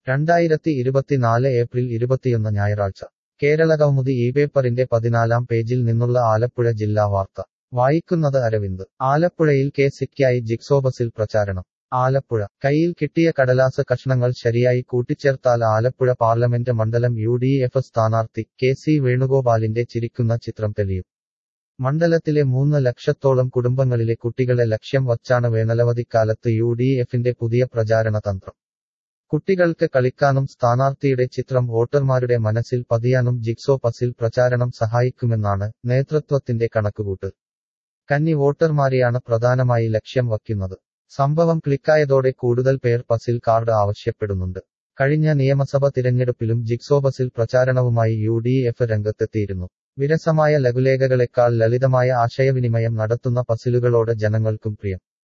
രണ്ടായിരത്തി ഇരുപത്തിനാല് ഏപ്രിൽ ഇരുപത്തിയൊന്ന് ഞായറാഴ്ച കേരള കൗമുദി ഈ പേപ്പറിന്റെ പതിനാലാം പേജിൽ നിന്നുള്ള ആലപ്പുഴ ജില്ലാ വാർത്ത വായിക്കുന്നത് അരവിന്ദ് ആലപ്പുഴയിൽ കെ സിക്കായി ജിക്സോ ബസിൽ പ്രചാരണം ആലപ്പുഴ കയ്യിൽ കിട്ടിയ കടലാസ് കഷ്ണങ്ങൾ ശരിയായി കൂട്ടിച്ചേർത്താൽ ആലപ്പുഴ പാർലമെന്റ് മണ്ഡലം യു ഡി എഫ് സ്ഥാനാർത്ഥി കെ സി വേണുഗോപാലിന്റെ ചിരിക്കുന്ന ചിത്രം തെളിയും മണ്ഡലത്തിലെ മൂന്ന് ലക്ഷത്തോളം കുടുംബങ്ങളിലെ കുട്ടികളെ ലക്ഷ്യം വച്ചാണ് വേനലവധിക്കാലത്ത് യു ഡി എഫിന്റെ പുതിയ പ്രചാരണ തന്ത്രം കുട്ടികൾക്ക് കളിക്കാനും സ്ഥാനാർത്ഥിയുടെ ചിത്രം വോട്ടർമാരുടെ മനസ്സിൽ പതിയാനും ജിക്സോ പസിൽ പ്രചാരണം സഹായിക്കുമെന്നാണ് നേതൃത്വത്തിന്റെ കണക്കുകൂട്ട് കന്നി വോട്ടർമാരെയാണ് പ്രധാനമായി ലക്ഷ്യം വയ്ക്കുന്നത് സംഭവം ക്ലിക്കായതോടെ കൂടുതൽ പേർ പസിൽ കാർഡ് ആവശ്യപ്പെടുന്നുണ്ട് കഴിഞ്ഞ നിയമസഭ തിരഞ്ഞെടുപ്പിലും ജിക്സോ ബസിൽ പ്രചാരണവുമായി യു ഡി എഫ് രംഗത്തെത്തിയിരുന്നു വിരസമായ ലഘുലേഖകളെക്കാൾ ലളിതമായ ആശയവിനിമയം നടത്തുന്ന പസിലുകളോട് ജനങ്ങൾക്കും പ്രിയം